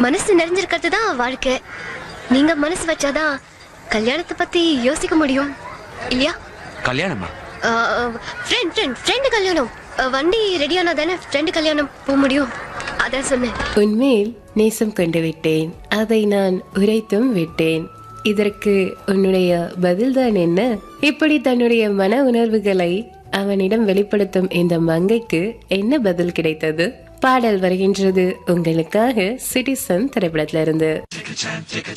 மனசு நிறைஞ்சிருக்கிறது தான் வாழ்க்கை நீங்க மனசு வச்சாதான் கல்யாணத்தை பத்தி யோசிக்க முடியும் இல்லையா கல்யாணமா ஃப்ரெண்ட் ஃப்ரெண்ட் ஃப்ரெண்டு கல்யாணம் அஹ், வண்டி ரெடியானா தானே ஃப்ரெண்டு கல்யாணம் போக முடியும் அதான் சொன்னேன் உன்மேல் நேசம் கொண்டு விட்டேன் அதை நான் உரைத்தும் விட்டேன் இதற்கு உன்னுடைய பதில்தான் என்ன இப்படி தன்னுடைய மன உணர்வுகளை அவனிடம் வெளிப்படுத்தும் இந்த மங்கைக்கு என்ன பதில் கிடைத்தது பாடல் வருகின்றது உங்களுக்காக சிட்டிசன் திரைப்படத்திலிருந்து